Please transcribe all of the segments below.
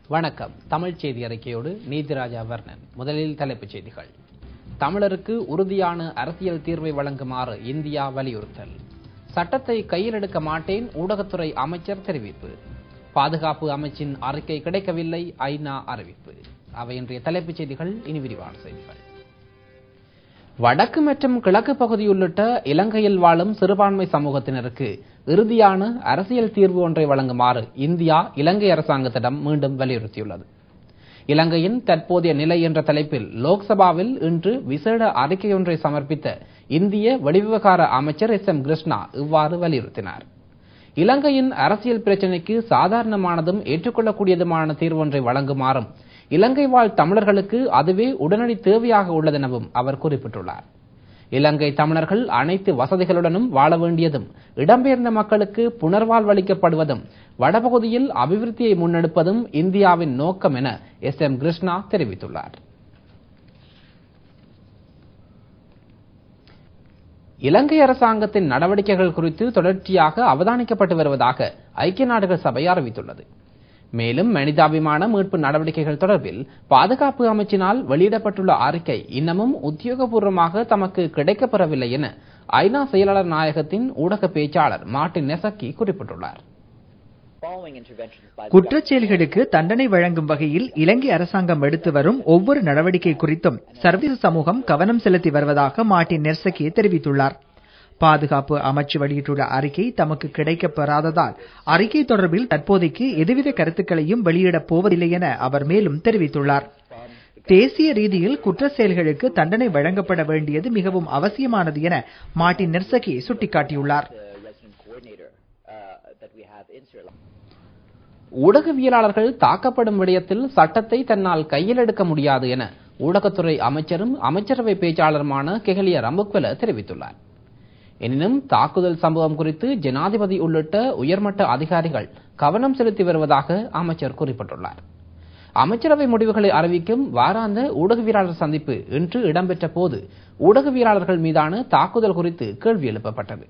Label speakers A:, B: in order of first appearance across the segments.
A: வணக்கம் தமிழ் செய்தி அறிக்கையோடு நீதிராஜா வர்ணன் முதலில் தலைப்புச் செய்திகள் தமிழருக்கு உறுதியான அரசியல் தீர்வை வழங்குமாறு இந்தியா வலியுறுத்தல் சட்டத்தை கையில் எடுக்க மாட்டேன் ஊடகத்துறை அமைச்சர் தெரிவிப்பு பாதுகாப்பு அமைச்சின் அறிக்கை கிடைக்கவில்லை ஐநா அறிவிப்பு அவை இன்றைய தலைப்புச் செய்திகள் இனி விரிவான செய்திகள் வடக்கு மற்றும் கிழக்கு பகுதி உள்ளிட்ட இலங்கையில் வாழும் சிறுபான்மை சமூகத்தினருக்கு இறுதியான அரசியல் தீர்வு ஒன்றை வழங்குமாறு இந்தியா இலங்கை அரசாங்கத்திடம் மீண்டும் வலியுறுத்தியுள்ளது இலங்கையின் தற்போதைய நிலை என்ற தலைப்பில் லோக்சபாவில் இன்று விசேட அறிக்கையொன்றை சமர்ப்பித்த இந்திய வெளிவிவகார அமைச்சர் எஸ் எம் கிருஷ்ணா இவ்வாறு வலியுறுத்தினார் இலங்கையின் அரசியல் பிரச்சினைக்கு சாதாரணமானதும் ஏற்றுக்கொள்ளக்கூடியதுமான தீர்வொன்றை வழங்குமாறும் இலங்கை வாழ் தமிழர்களுக்கு அதுவே உடனடி தேவையாக உள்ளதெனவும் அவர் குறிப்பிட்டுள்ளார் இலங்கை தமிழர்கள் அனைத்து வசதிகளுடனும் வாழ வேண்டியதும் இடம்பெயர்ந்த மக்களுக்கு புனர்வாழ்வளிக்கப்படுவதும் வடபகுதியில் அபிவிருத்தியை முன்னெடுப்பதும் இந்தியாவின் நோக்கம் என எஸ் எம் கிருஷ்ணா தெரிவித்துள்ளார் இலங்கை அரசாங்கத்தின் நடவடிக்கைகள் குறித்து தொடர்ச்சியாக அவதானிக்கப்பட்டு வருவதாக ஐக்கிய நாடுகள் சபை அறிவித்துள்ளது மேலும் மனிதாபிமான மீட்பு நடவடிக்கைகள் தொடர்பில் பாதுகாப்பு அமைச்சினால் வெளியிடப்பட்டுள்ள அறிக்கை இன்னமும் உத்தியோகபூர்வமாக தமக்கு கிடைக்கப்பெறவில்லை என ஐநா செயலாளர் நாயகத்தின் ஊடக பேச்சாளர் மார்டின் நெசக்கி குறிப்பிட்டுள்ளார்
B: குற்றச் செயல்களுக்கு தண்டனை வழங்கும் வகையில் இலங்கை அரசாங்கம் எடுத்து வரும் ஒவ்வொரு நடவடிக்கை குறித்தும் சர்வதேச சமூகம் கவனம் செலுத்தி வருவதாக மார்டின் நெர்சகி தெரிவித்துள்ளார் பாதுகாப்பு அமைச்சு வெளியிட்டுள்ள அறிக்கை தமக்கு கிடைக்கப் பெறாததால் அறிக்கை தொடர்பில் தற்போதைக்கு எதுவித கருத்துக்களையும் வெளியிடப் போவதில்லை என அவர் மேலும் தெரிவித்துள்ளார் தேசிய ரீதியில் குற்ற செயல்களுக்கு தண்டனை வழங்கப்பட வேண்டியது மிகவும் அவசியமானது என மார்டின் நெர்சகி சுட்டிக்காட்டியுள்ளார்
A: ஊடகவியலாளர்கள் தாக்கப்படும் விடயத்தில் சட்டத்தை தன்னால் கையில் எடுக்க முடியாது என ஊடகத்துறை அமைச்சரும் அமைச்சரவை பேச்சாளருமான கெஹலிய ரம்புக்வெல தெரிவித்துள்ளார் எனினும் தாக்குதல் சம்பவம் குறித்து ஜனாதிபதி உள்ளிட்ட உயர்மட்ட அதிகாரிகள் கவனம் செலுத்தி வருவதாக அமைச்சர் குறிப்பிட்டுள்ளார் அமைச்சரவை முடிவுகளை அறிவிக்கும் வாராந்த ஊடகவியலாளர் சந்திப்பு இன்று இடம்பெற்ற போது ஊடகவியலாளர்கள் மீதான தாக்குதல் குறித்து கேள்வி எழுப்பப்பட்டது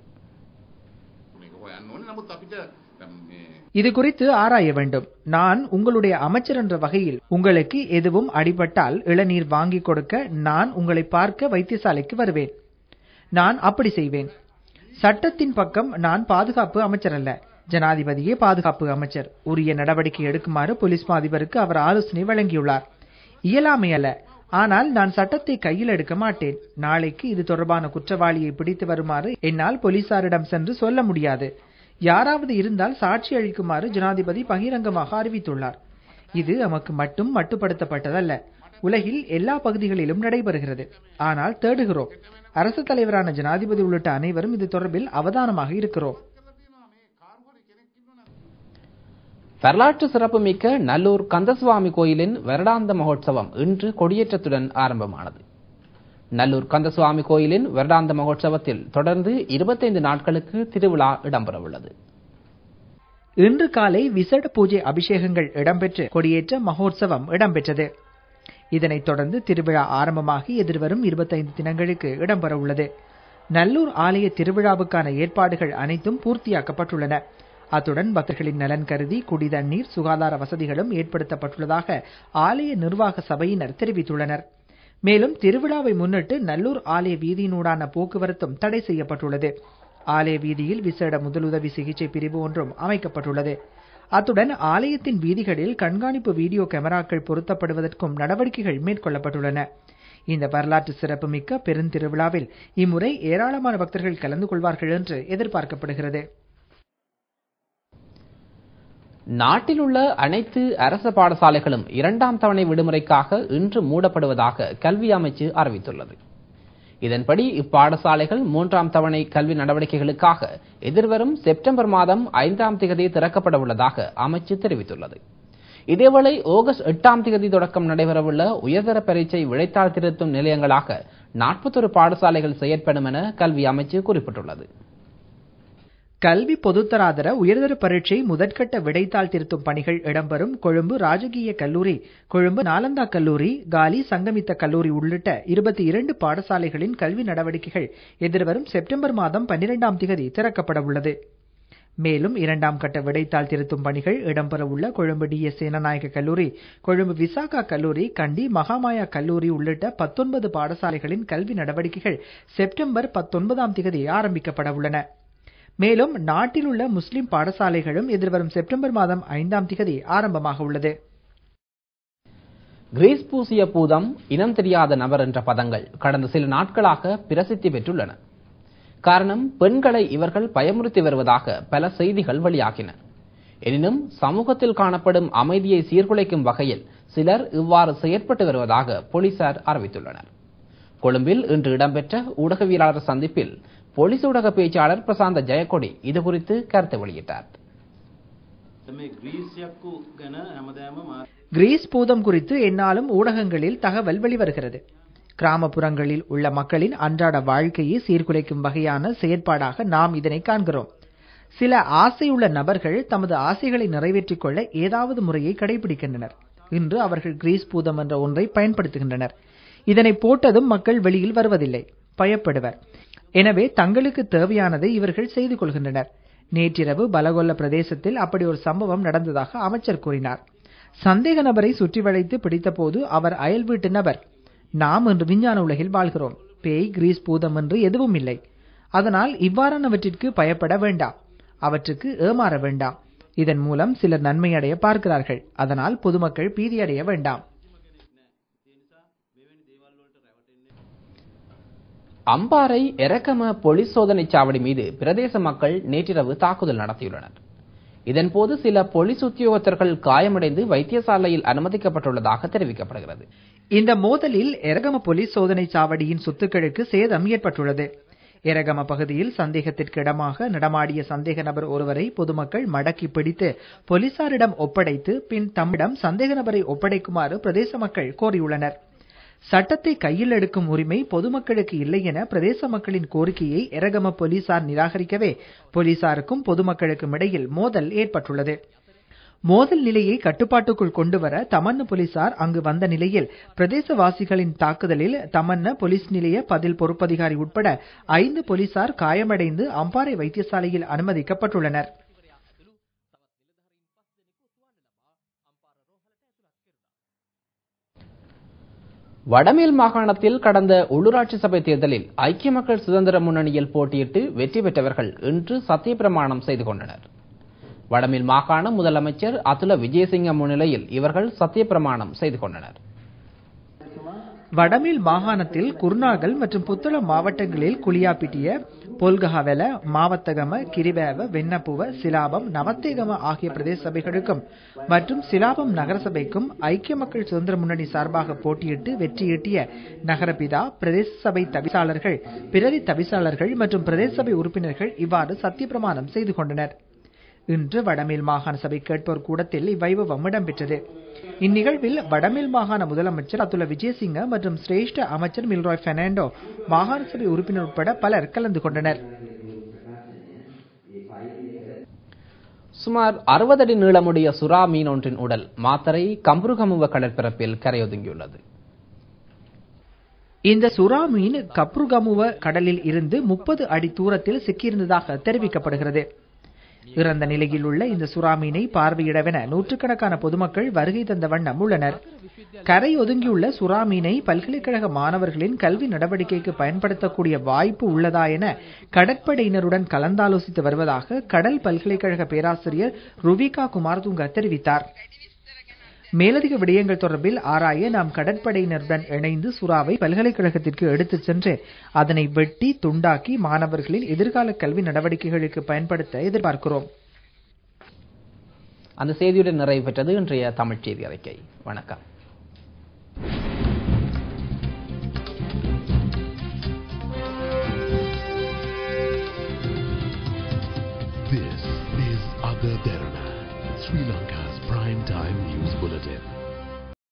B: இது குறித்து ஆராய வேண்டும் நான் உங்களுடைய அமைச்சர் என்ற வகையில் உங்களுக்கு எதுவும் அடிபட்டால் இளநீர் வாங்கி கொடுக்க நான் உங்களை பார்க்க வைத்தியசாலைக்கு வருவேன் நான் அப்படி செய்வேன் சட்டத்தின் பக்கம் நான் பாதுகாப்பு அமைச்சர் அல்ல ஜனாதிபதியே பாதுகாப்பு அமைச்சர் உரிய நடவடிக்கை எடுக்குமாறு போலீஸ் அதிபருக்கு அவர் ஆலோசனை வழங்கியுள்ளார் இயலாமை அல்ல ஆனால் நான் சட்டத்தை கையில் எடுக்க மாட்டேன் நாளைக்கு இது தொடர்பான குற்றவாளியை பிடித்து வருமாறு என்னால் போலீசாரிடம் சென்று சொல்ல முடியாது யாராவது இருந்தால் சாட்சி அளிக்குமாறு ஜனாதிபதி பகிரங்கமாக அறிவித்துள்ளார் இது நமக்கு மட்டும் மட்டுப்படுத்தப்பட்டதல்ல உலகில் எல்லா பகுதிகளிலும் நடைபெறுகிறது ஆனால் தேடுகிறோம் அரசு தலைவரான ஜனாதிபதி உள்ளிட்ட அனைவரும் இது தொடர்பில் அவதானமாக இருக்கிறோம்
A: வரலாற்று சிறப்புமிக்க நல்லூர் கந்தசுவாமி கோயிலின் வருடாந்த மகோத்சவம் இன்று கொடியேற்றத்துடன் ஆரம்பமானது நல்லூர் கந்தசுவாமி கோயிலின் வருடாந்த மகோத்சவத்தில் தொடர்ந்து இருபத்தைந்து நாட்களுக்கு திருவிழா இடம்பெறவுள்ளது
B: இன்று காலை விசேட பூஜை அபிஷேகங்கள் இடம்பெற்று கொடியேற்ற மகோத்சவம் இடம்பெற்றது இதனைத் தொடர்ந்து திருவிழா ஆரம்பமாகி எதிர்வரும் இருபத்தைந்து தினங்களுக்கு இடம்பெற உள்ளது நல்லூர் ஆலய திருவிழாவுக்கான ஏற்பாடுகள் அனைத்தும் பூர்த்தியாக்கப்பட்டுள்ளன அத்துடன் பக்தர்களின் நலன் கருதி குடிதண்ணீர் சுகாதார வசதிகளும் ஏற்படுத்தப்பட்டுள்ளதாக ஆலய நிர்வாக சபையினர் தெரிவித்துள்ளனர் மேலும் திருவிழாவை முன்னிட்டு நல்லூர் ஆலய வீதியினூடான போக்குவரத்தும் தடை செய்யப்பட்டுள்ளது ஆலய வீதியில் விசேட முதலுதவி சிகிச்சை பிரிவு ஒன்றும் அமைக்கப்பட்டுள்ளது அத்துடன் ஆலயத்தின் வீதிகளில் கண்காணிப்பு வீடியோ கேமராக்கள் பொருத்தப்படுவதற்கும் நடவடிக்கைகள் மேற்கொள்ளப்பட்டுள்ளன இந்த வரலாற்று சிறப்புமிக்க பெருந்திருவிழாவில் இம்முறை ஏராளமான பக்தர்கள் கலந்து கொள்வார்கள் என்று எதிர்பார்க்கப்படுகிறது
A: நாட்டில் உள்ள அனைத்து அரசு பாடசாலைகளும் இரண்டாம் தவணை விடுமுறைக்காக இன்று மூடப்படுவதாக கல்வி அமைச்சு அறிவித்துள்ளது இதன்படி இப்பாடசாலைகள் மூன்றாம் தவணை கல்வி நடவடிக்கைகளுக்காக எதிர்வரும் செப்டம்பர் மாதம் ஐந்தாம் திகதி திறக்கப்பட உள்ளதாக அமைச்சு தெரிவித்துள்ளது இதேவேளை ஆகஸ்ட் எட்டாம் தேதி தொடக்கம் நடைபெறவுள்ள உயர்தர பரீட்சை விடைத்தாள் திருத்தும் நிலையங்களாக நாற்பத்தொரு பாடசாலைகள் செயற்படும் என கல்வி அமைச்சு குறிப்பிட்டுள்ளது
B: கல்வி பொதுத்தராதர உயர்தர பரீட்சை முதற்கட்ட விடைத்தாள் திருத்தும் பணிகள் இடம்பெறும் கொழும்பு ராஜகீய கல்லூரி கொழும்பு நாலந்தா கல்லூரி காலி சங்கமித்த கல்லூரி உள்ளிட்ட இருபத்தி இரண்டு பாடசாலைகளின் கல்வி நடவடிக்கைகள் எதிர்வரும் செப்டம்பர் மாதம் பன்னிரெண்டாம் திகதி திறக்கப்பட உள்ளது மேலும் இரண்டாம் கட்ட விடைத்தாள் திருத்தும் பணிகள் இடம்பெறவுள்ள கொழும்பு டி எஸ் சேனநாயக கல்லூரி கொழும்பு விசாகா கல்லூரி கண்டி மகாமாயா கல்லூரி உள்ளிட்ட பத்தொன்பது பாடசாலைகளின் கல்வி நடவடிக்கைகள் செப்டம்பர் பத்தொன்பதாம் தேதி ஆரம்பிக்கப்பட உள்ளன மேலும் நாட்டில் உள்ள முஸ்லிம் பாடசாலைகளும் எதிர்வரும் செப்டம்பர் மாதம் ஐந்தாம் தேதி ஆரம்பமாக உள்ளது
A: கிரீஸ் பூசிய பூதம் இனம் தெரியாத நபர் என்ற பதங்கள் கடந்த சில நாட்களாக பிரசித்தி பெற்றுள்ளன காரணம் பெண்களை இவர்கள் பயமுறுத்தி வருவதாக பல செய்திகள் வெளியாகின எனினும் சமூகத்தில் காணப்படும் அமைதியை சீர்குலைக்கும் வகையில் சிலர் இவ்வாறு செயற்பட்டு வருவதாக போலீசார் அறிவித்துள்ளனர் கொழும்பில் இன்று இடம்பெற்ற ஊடகவியலாளர் சந்திப்பில் போலீஸ் ஊடக பேச்சாளர் பிரசாந்த ஜெயக்கொடி இதுகுறித்து கருத்து வெளியிட்டார்
C: මේ ග්‍රීසියක්කු ගැන හැමදෑම මා
B: கிரீஸ் பூதம் குறித்து என்னாலும் ஊடகங்களில் தகவல் வெளிவருகிறது கிராமப்புறங்களில் உள்ள மக்களின் அன்றாட வாழ்க்கையை சீர்குலைக்கும் வகையான செயற்பாடாக நாம் இதனை காண்கிறோம் சில ஆசையுள்ள நபர்கள் தமது ஆசைகளை நிறைவேற்றிக் கொள்ள ஏதாவது முறையை கடைபிடிக்கின்றனர் இன்று அவர்கள் கிரீஸ் பூதம் என்ற ஒன்றை பயன்படுத்துகின்றனர் இதனை போட்டதும் மக்கள் வெளியில் வருவதில்லை பயப்படுவர் எனவே தங்களுக்கு தேவையானதை இவர்கள் செய்து கொள்கின்றனர் நேற்றிரவு பலகொல்ல பிரதேசத்தில் அப்படி ஒரு சம்பவம் நடந்ததாக அமைச்சர் கூறினார் சந்தேக நபரை சுற்றி வளைத்து பிடித்தபோது அவர் அயல் வீட்டு நபர் நாம் இன்று விஞ்ஞான உலகில் வாழ்கிறோம் பேய் கிரீஸ் பூதம் என்று எதுவும் இல்லை அதனால் இவ்வாறானவற்றிற்கு பயப்பட வேண்டாம் அவற்றுக்கு ஏமாற வேண்டாம் இதன் மூலம் சிலர் நன்மை அடைய பார்க்கிறார்கள் அதனால் பொதுமக்கள் பீதியடைய வேண்டாம்
A: அம்பாறை எரக்கம போலீஸ் சோதனை சாவடி மீது பிரதேச மக்கள் நேற்றிரவு தாக்குதல் நடத்தியுள்ளனர் இதன்போது சில போலீஸ் உத்தியோகத்தர்கள் காயமடைந்து வைத்தியசாலையில் அனுமதிக்கப்பட்டுள்ளதாக தெரிவிக்கப்படுகிறது
B: இந்த மோதலில் எரகம போலீஸ் சோதனை சாவடியின் சொத்துக்களுக்கு சேதம் ஏற்பட்டுள்ளது எரகம பகுதியில் சந்தேகத்திற்கு இடமாக நடமாடிய சந்தேக நபர் ஒருவரை பொதுமக்கள் மடக்கி பிடித்து போலீசாரிடம் ஒப்படைத்து பின் தம்மிடம் சந்தேக நபரை ஒப்படைக்குமாறு பிரதேச மக்கள் கோரியுள்ளனர் சட்டத்தை கையில் எடுக்கும் உரிமை பொதுமக்களுக்கு இல்லை என பிரதேச மக்களின் கோரிக்கையை எரகம போலீசார் நிராகரிக்கவே போலீசாருக்கும் பொதுமக்களுக்கும் இடையில் மோதல் ஏற்பட்டுள்ளது மோதல் நிலையை கட்டுப்பாட்டுக்குள் கொண்டுவர தமன்னு போலீசார் அங்கு வந்த நிலையில் பிரதேசவாசிகளின் தாக்குதலில் தமன்ன போலீஸ் நிலைய பதில் பொறுப்பதிகாரி உட்பட ஐந்து போலீசார் காயமடைந்து அம்பாறை வைத்தியசாலையில் அனுமதிக்கப்பட்டுள்ளனர்
A: வடமேல் மாகாணத்தில் கடந்த உள்ளூராட்சி சபை தேர்தலில் ஐக்கிய மக்கள் சுதந்திர முன்னணியில் போட்டியிட்டு வெற்றி பெற்றவர்கள் இன்று சத்தியப்பிரமாணம் செய்து கொண்டனர் வடமேல் மாகாண முதலமைச்சர் அதுல விஜயசிங்க முன்னிலையில் இவர்கள் சத்தியப்பிரமாணம் செய்து கொண்டனர்
B: வடமேல் மாகாணத்தில் குர்நாகல் மற்றும் புத்தளம் மாவட்டங்களில் குளியாப்பிட்டிய பொல்கஹவெல மாவத்தகம கிரிபேவ வெண்ணப்புவ சிலாபம் நவத்தேகம ஆகிய பிரதேச சபைகளுக்கும் மற்றும் சிலாபம் நகரசபைக்கும் ஐக்கிய மக்கள் சுதந்திர முன்னணி சார்பாக போட்டியிட்டு வெற்றியீட்டிய நகரபிதா பிரதேச சபை தவிசாளர்கள் பிரதி தவிசாளர்கள் மற்றும் பிரதேச சபை உறுப்பினர்கள் இவ்வாறு சத்தியப்பிரமாணம் செய்து கொண்டனர் இன்று வடமேல் மாகாண சபை கேட்போர் கூடத்தில் இவ்வைபவம் இடம்பெற்றது இந்நிகழ்வில் வடமேல் மாகாண முதலமைச்சர் அதுல விஜயசிங்க மற்றும் சிரேஷ்ட அமைச்சர் மில்ராய் பெர்னாண்டோ மாகாண சபை உறுப்பினர் உட்பட பலர் கலந்து கொண்டனர்
A: சுமார் அறுபது அடி நீளமுடைய சுறா மீன் ஒன்றின் உடல் மாத்தரை கம்புருகமுவ கடற்பரப்பில் கரையொதுங்கியுள்ளது
B: இந்த சுறா மீன் கப்ருகமுவ கடலில் இருந்து முப்பது அடி தூரத்தில் சிக்கியிருந்ததாக தெரிவிக்கப்படுகிறது இறந்த நிலையில் உள்ள இந்த சுறா மீனை பார்வையிடவென நூற்றுக்கணக்கான பொதுமக்கள் வருகை தந்த வண்ணம் உள்ளனர் கரை ஒதுங்கியுள்ள சுறா மீனை பல்கலைக்கழக மாணவர்களின் கல்வி நடவடிக்கைக்கு பயன்படுத்தக்கூடிய வாய்ப்பு உள்ளதா என கடற்படையினருடன் கலந்தாலோசித்து வருவதாக கடல் பல்கலைக்கழக பேராசிரியர் ருவிகா குமார்துங்க தெரிவித்தார் மேலதிக விடயங்கள் தொடர்பில் ஆராய நாம் கடற்படையினருடன் இணைந்து சுறாவை பல்கலைக்கழகத்திற்கு எடுத்துச் சென்று அதனை வெட்டி துண்டாக்கி மாணவர்களின் எதிர்கால கல்வி நடவடிக்கைகளுக்கு பயன்படுத்த எதிர்பார்க்கிறோம்
A: அந்த செய்தியுடன் நிறைவு பெற்றது இன்றைய தமிழ்ச் செய்தி அறிக்கை வணக்கம்